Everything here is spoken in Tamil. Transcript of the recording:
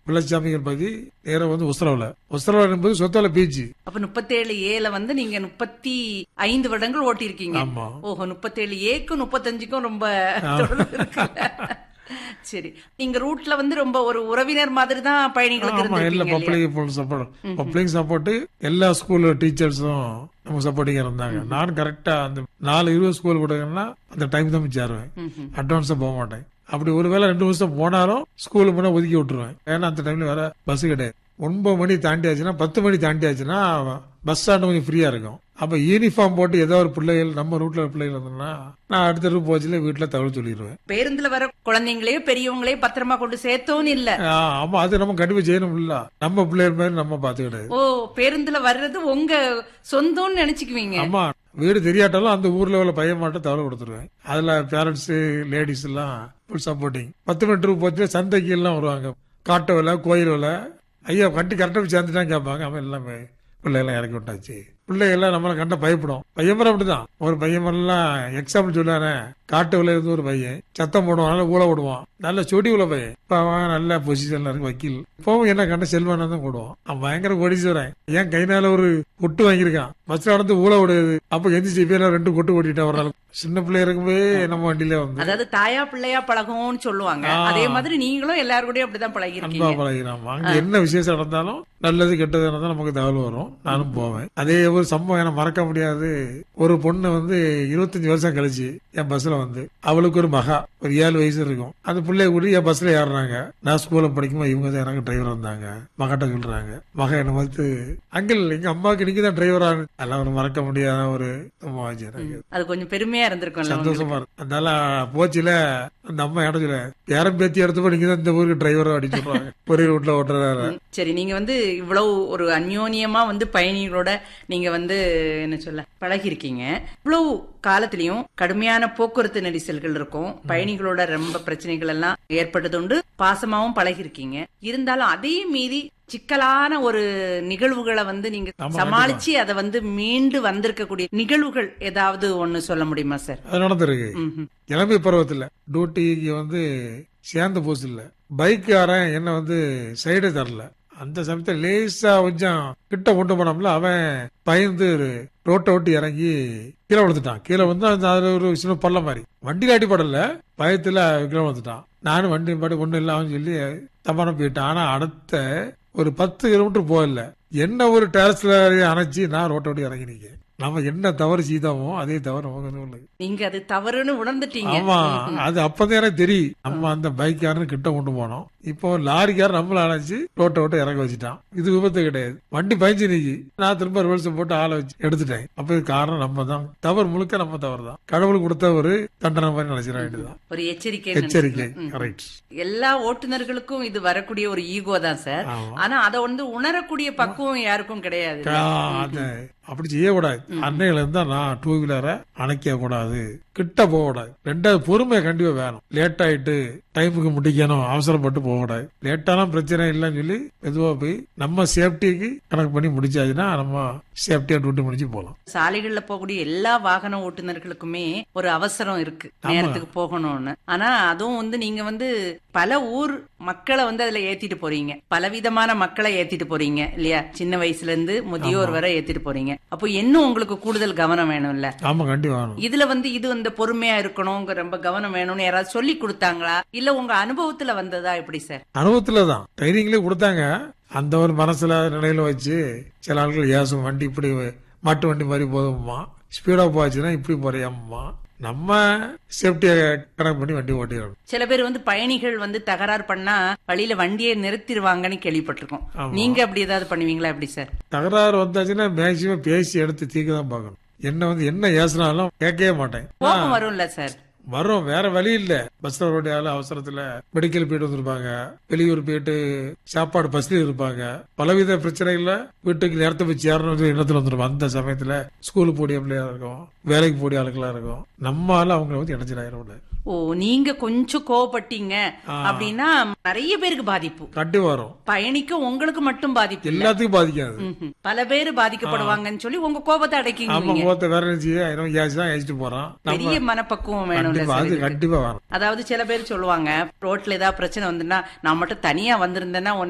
பிள்ளைச்சாமிகள் பகுதி நேரம் வந்து உசரவுல உசரவுல என்பது சொத்தால பீச் அப்ப முப்பத்தேழு ஏல வந்து நீங்க முப்பத்தி ஐந்து வருடங்கள் ஓட்டியிருக்கீங்க ஆமா ஓஹோ முப்பத்தேழு ஏக்கும் முப்பத்தஞ்சுக்கும் ரொம்ப தொடர்பு இருக்குல்ல. சரி நீங்க ரூட்ல வந்து ரொம்ப ஒரு உறவினர் மாதிரி தான் பயணிகளுக்கு ஆமா எல்லா இருந்திருப்பீங்க இல்லையா? பப்ளிக் சப்போர்ட் பப்ளிக் சப்போர்ட் எல்லா ஸ்கூல் டீச்சர்ஸும் நமக்கு சப்போர்ட்டிங்கா இருந்தாங்க நான் கரெக்டா அந்த நாலு இருபது ஸ்கூல் விடுங்கன்னா அந்த டைம் தான் சேருவேன் ம்ஹும். அட்வான்ஸா போக மாட்டேன் அப்படி ஒருவேளை ரெண்டு வருஷம் போனாலும் ஸ்கூலுக்கு போனா ஒதுக்கி விட்டுருவேன் ஏன்னா அந்த டைம்ல வேற பஸ் கிடையாது ஒன்பது மணி தாண்டி ஆச்சுன்னா பத்து மணி தாண்டி ஆச்சுன்னா பஸ் ஸ்டாண்ட் கொஞ்சம் ஃப்ரீயா இருக்கும் அப்ப யூனிஃபார்ம் போட்டு ஏதோ ஒரு பிள்ளைகள் நம்ம ரூட்ல பிள்ளைகள் இருந்ததுன்னா நான் அடுத்த ரூட் போச்சுல வீட்டுல தகவல் சொல்லிடுவேன் பேருந்துல வர குழந்தைங்களையோ பெரியவங்களையோ பத்திரமா கொண்டு சேர்த்தோன்னு இல்ல ஆ, ஆமா அது நம்ம கண்டிப்பா செய்யணும் இல்ல நம்ம பிள்ளைகள் மாதிரி நம்ம பாத்துக்கிடாது ஓ பேருந்துல வர்றது உங்க சொந்தம்னு நினைச்சுக்குவீங்க ஆமா வீடு தெரியாட்டாலும் அந்த ஊர்ல உள்ள பையன் மட்டும் தவறு கொடுத்துருவேன் அதுல பேரண்ட்ஸ் லேடிஸ் எல்லாம் ஃபுல் சப்போர்ட்டிங் பத்து மீட்டருக்கு போச்சு சந்தைக்கு எல்லாம் வருவாங்க காட்டு வேலை கோயில் வேலை ஐயா கட்டி கரெக்டாக சேர்ந்துட்டான் கேட்பாங்க அவன் எல்லாமே பிள்ளைகள்லாம் இறக்கி விட்டாச்சு பிள்ளைகள்லாம் நம்மளை கண்ட பயப்படும் பையன் மரம் அப்படிதான் ஒரு பையன் எல்லாம் எக்ஸாம்பிள் சொல்லானே காட்டு விலை இருந்து ஒரு பையன் சத்தம் போடுவான் நல்லா ஊழ விடுவான் நல்ல சொடி உள்ள பையன் இப்ப அவன் நல்ல பொசிஷன்ல இருக்கு வக்கீல் இப்பவும் என்ன கண்ட செல்வானா தான் போடுவான் அவன் பயங்கர கோடீஸ்வரன் ஏன் கைனால ஒரு கொட்டு வாங்கியிருக்கான் பஸ்ல நடந்து ஊழ விடுது அப்ப எந்திரிச்சு இப்ப எல்லாம் ரெண்டு கொட்டு ஓட்டிட்டு ஒரு நாள் சின்ன பிள்ளை இருக்கும்போது நம்ம வண்டியில வந்து அதாவது தாயா பிள்ளையா பழகும்னு சொல்லுவாங்க ஆ. அதே மாதிரி நீங்களும் எல்லாரும் கூடயும் அப்படிதான் பழகி அன்பா இருக்கீங்க பழகிறான் அங்க என்ன விசேஷம் நடந்தாலும் நல்லது கெட்டது நடந்தாலும் நமக்கு தகவல் வரும் நானும் போவேன் அதே ஒரு சம்பவம் எனக்கு மறக்க முடியாது ஒரு பொண்ணு வந்து இருபத்தஞ்சு வருஷம் கழிச்சு என் பஸ்ல வந்து அவளுக்கு ஒரு மகா ஒரு ஏழு வயசு இருக்கும் அந்த பிள்ளைய கூட்டி என் பஸ்ல ஏறுறாங்க நான் ஸ்கூல்ல படிக்கும்போது இவங்க தான் எனக்கு டிரைவர் வந்தாங்க மகட்ட சொல்றாங்க மக என்ன பார்த்து அங்கிள் எங்க அம்மாவுக்கு நீங்க தான் டிரைவரா அதெல்லாம் ஒரு மறக்க முடியாத ஒரு சம்பவம் ஆச்சு எனக்கு அது கொஞ்சம் பெருமையா இருந்திருக்கும்ல உங்களுக்கு. சந்தோஷமா இருக்கு அதனால போச்சுல அந்த அம்மா இடத்துல பேரம் பேத்தி எடுத்தப்ப நீங்க தான் இந்த ஊருக்கு டிரைவர் அப்படின்னு சொல்றாங்க ஒரே ரூட்ல ஓட்டுறாரு ம், சரி நீங்க வந்து இவ்வளவு ஒரு அந்யோன்யமா வந்து பயணிகளோட நீங்க வந்து என்ன சொல்ல பழகி இருக்கீங்க இவ்வளவு காலத்திலயும் கடுமையான போக்குவரத்து நெரிசல்கள் இருக்கும் பயணிகளோட ரொம்ப பிரச்சனைகள் எல்லாம் ஏற்பட்டது உண்டு பாசமாவும் பழகி இருக்கீங்க இருந்தாலும் அதே மீறி சிக்கலான ஒரு நிகழ்வுகளை வந்து நீங்க ஆமா, சமாளிச்சு அதை வந்து மீண்டு வந்திருக்கக்கூடிய நிகழ்வுகள் ஏதாவது ஒண்ணு சொல்ல முடியுமா சார் அது நடந்திருக்கு ம்ஹும். இளமை பருவத்துல டியூட்டிக்கு வந்து சேர்ந்த போஸ் இல்ல பைக்காரன் என்ன வந்து சைடு தரல அந்த சமயத்துல லேசா கொஞ்சம் கிட்ட கொண்டு போனோம்ல அவன் பயந்து ரோட்டை விட்டு இறங்கி கீழே விழுந்துட்டான் கீழே வந்து அந்த அதுல ஒரு சின்ன பள்ளம் மாதிரி வண்டியில அடிப்படல பயத்துல கீழே விழுந்துட்டான் நானும் வண்டி பாட்டு ஒண்ணும் இல்ல அவன் சொல்லி தப்பான போயிட்டான் ஆனா அடுத்த ஒரு பத்து கிலோமீட்டர் போகல என்ன ஒரு டேரஸ்ல அணைச்சி நான் ரோட்டை விட்டு இறங்கி நிக்கேன் நம்ம என்ன தவறு செய்தோமோ அதே தவறு நமக்கு இல்லை நீங்க அது தவறுன்னு உணர்ந்துட்டீங்க ஆமா அது அப்பதான் எனக்கு தெரியும் நம்ம அந்த பைக்காரன் கிட்ட கொண்டு போனோம் இப்போ லாரிக்காரன் நம்மள அழைச்சு ரோட்டை விட்டு இறக்க வச்சுட்டான் இது விபத்து கிடையாது வண்டி பயஞ்சு நிக்கி நான் திரும்ப ரிவர்ஸ் போட்டு ஆளை வச்சு எடுத்துட்டேன் அப்ப இது காரணம் நம்ம தான் தவறு முழுக்க நம்ம தவறு தான் கடவுள் கொடுத்த ஒரு தண்டனை மாதிரி நினைச்சிட வேண்டியதுதான் ஒரு எச்சரிக்கை எச்சரிக்கை நினைச்சுக்கலாம். ம். கரெக்ட் எல்லா ஓட்டுநர்களுக்கும் இது வரக்கூடிய ஒரு ஈகோ தான் சார் ஆமா ஆனா அத வந்து உணரக்கூடிய பக்குவம் யாருக்கும் கிடையாது ஆ, அது அப்படி செய்யக்கூடாது அன்னையில இருந்தா நான் டூ வீலரை அணைக்க கூடாது கிட்ட போக கூடாது ரெண்டாவது பொறுமை கண்டிப்பா வேணும் லேட் ஆயிட்டு டைமுக்கு முடிக்கணும் அவசரப்பட்டு போக கூடாது லேட்டான பிரச்சனை இல்லைன்னு சொல்லி மெதுவா போய் நம்ம சேஃப்டிக்கு கணக்கு பண்ணி முடிச்சாச்சுன்னா நம்ம சேஃப்டியா டியூட்டி முடிச்சு போகலாம் சாலைகள்ல போகக்கூடிய எல்லா வாகன ஓட்டுநர்களுக்குமே ஒரு அவசரம் இருக்கு நேரத்துக்கு போகணும்னு ஆனா அதுவும் வந்து நீங்க வந்து பல ஊர் மக்களை வந்து அதுல ஏத்திட்டு போறீங்க பலவிதமான மக்களை ஏத்திட்டு போறீங்க இல்லையா சின்ன வயசுல இருந்து முதியோர் வரை ஏத்திட்டு போறீங்க அப்போ இன்னும் உங்களுக்கு கூடுதல் கவனம் வேணும்ல ஆமா கண்டிப்பா வேணும் இதுல வந்து இது இந்த பொறுமையா இருக்கணும் உங்க ரொம்ப கவனம் வேணும்னு யாராவது சொல்லி கொடுத்தாங்களா இல்ல உங்க அனுபவத்துல வந்ததா எப்படி சார் அனுபவத்துல தான் ட்ரைனிங்லேயே கொடுத்தாங்க அந்த ஒரு மனசுல நிலையில வச்சு சில ஆட்கள் ஏசும் வண்டி இப்படி மாட்டு வண்டி மாதிரி போதும்மா ஸ்பீடா போச்சுன்னா இப்படி போறியாம்மா நம்ம சேஃப்டியை கணக்கு பண்ணி வண்டி ஓட்டிடணும் சில பேர் வந்து பயணிகள் வந்து தகராறு பண்ணா வழியில வண்டியை நிறுத்திடுவாங்கன்னு கேள்விப்பட்டிருக்கோம் ஆமா. நீங்க அப்படி ஏதாவது பண்ணுவீங்களா எப்படி சார் தகராறு வந்தாச்சுன்னா மேக்சிமம் பேசி எடுத்து தீர்க்க தான் பார்க்கணும் என்ன வந்து என்ன ஏசினாலும் கேட்கவே மாட்டேன் கோபம் வரும்ல சார் வரும் வேற வழி இல்ல பஸ்ல வரக்கூடிய ஆளு அவசரத்துல மெடிக்கல் போயிட்டு வந்திருப்பாங்க வெளியூர் போயிட்டு சாப்பாடு பஸ்ல இருப்பாங்க பலவித பிரச்சனைகள்ல வீட்டுக்கு நேரத்தை போய் சேரணும் எண்ணத்துல வந்துருப்பாங்க அந்த சமயத்துல ஸ்கூலுக்கு போடிய பிள்ளையா இருக்கும் வேலைக்கு போடிய ஆளுகளா இருக்கும் நம்மால அவங்க வந்து இணைச்சிடாயிரம் ஓ நீங்க கொஞ்சம் கோவப்பட்டீங்க ஆ. அப்படின்னா நிறைய பேருக்கு பாதிப்பு கட்டி வரும் பயணிக்க உங்களுக்கு மட்டும் பாதிப்பு இல்ல எல்லாத்துக்கும் பாதிக்காது ம்ஹும். பல பேர் பாதிக்கப்படுவாங்கன்னு சொல்லி உங்க கோபத்தை ஆமா அடக்கிங்க முகத்தை வேற நினைச்சு ஏசி தான் ஏசிட்டு போறான் நம்ம பெரிய மனப்பக்குவம் வேணும்ல கண்டிப்பா சார் அது இதுக்கு. கண்டிப்பா வரும் அதாவது சில பேர் சொல்லுவாங்க ரோட்ல ஏதாவது பிரச்சனை வந்துன்னா நான் மட்டும் தனியா வந்திருந்தேன்னா